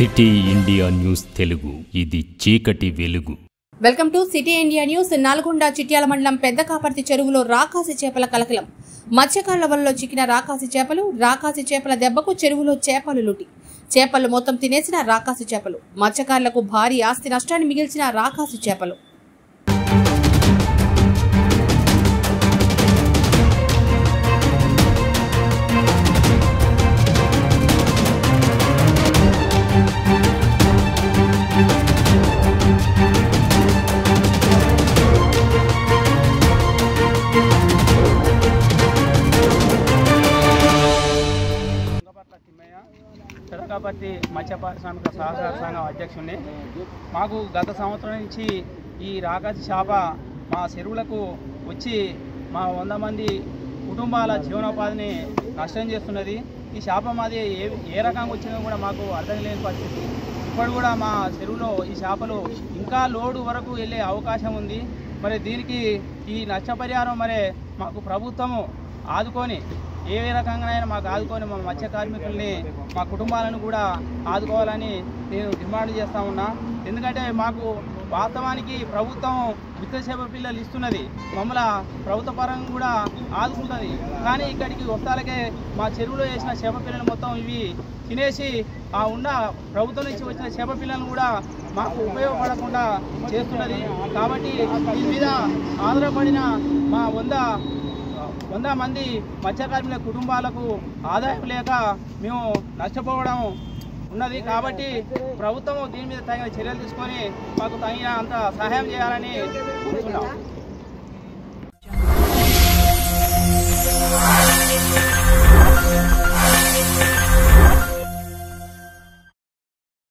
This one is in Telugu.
సిటీ ఇండియా న్యూస్ తెలుగు ఇది చీకటి వెలుగు welcome to city India news Nalgonda Chityala మండలం పెద్ద కాపర్తి చెరువులో రాకాసి చేపల కలకలం మత్స్యకారుల వలలో చిక్కిన రాకాసి చేపలు రాకాసి చేపల దెబ్బకు చెరువులో చేపలు లుటి చేపలు మొత్తం తినేసిన రాకాసి చేపలు మత్స్యకారులకు భారీ ఆస్తి నష్టాన్ని మిగిల్చిన రాకాసి చేపలు తుంగపట్ల తిమ్మయ్య చిరకాపర్తి మత్స్య పారిశ్రామిక సహకార సంఘం అధ్యక్షుడిని మాకు గత సంవత్సరం నుంచి ఈ రాకాసి చేప మా చెరువులకు వచ్చి మా వంద మంది కుటుంబాల జీవనోపాధిని నష్టం చేస్తున్నది ఈ చేప మాది ఏ ఏ రకంగా వచ్చిందో కూడా మాకు అర్థం లేని పరిస్థితి ఇప్పుడు కూడా మా చెరువులో ఈ చేపలు ఇంకా లోడు వరకు వెళ్ళే అవకాశం ఉంది మరి దీనికి ఈ నష్టపరిహారం మరి మాకు ప్రభుత్వము ఆదుకొని ఏ రకంగానైనా మాకు ఆదుకొని మా మత్స్య కార్మికుల్ని మా కుటుంబాలను కూడా ఆదుకోవాలని నేను డిమాండ్ చేస్తా ఉన్నా ఎందుకంటే మాకు వాస్తవానికి ప్రభుత్వం విత్త చేప పిల్లలు ఇస్తున్నది మమ్మల్ని ప్రభుత్వ పరంగా కూడా ఆదుకుంటుంది కానీ ఇక్కడికి వస్తాలకే మా చెరువులో వేసిన చేప పిల్లలు మొత్తం ఇవి తినేసి ఆ ఉన్న ప్రభుత్వం నుంచి వచ్చిన చేప పిల్లలను కూడా మాకు ఉపయోగపడకుండా చేస్తున్నది కాబట్టి దీని మీద ఆధారపడిన మా వంద వంద మంది మత్స్యకార్మికుల కుటుంబాలకు ఆదాయం లేక మేము నష్టపోవడం ఉన్నది కాబట్టి ప్రభుత్వం దీని మీద తగిన చర్యలు తీసుకొని మాకు తగిన అంత సహాయం చేయాలని కోరుతున్నాం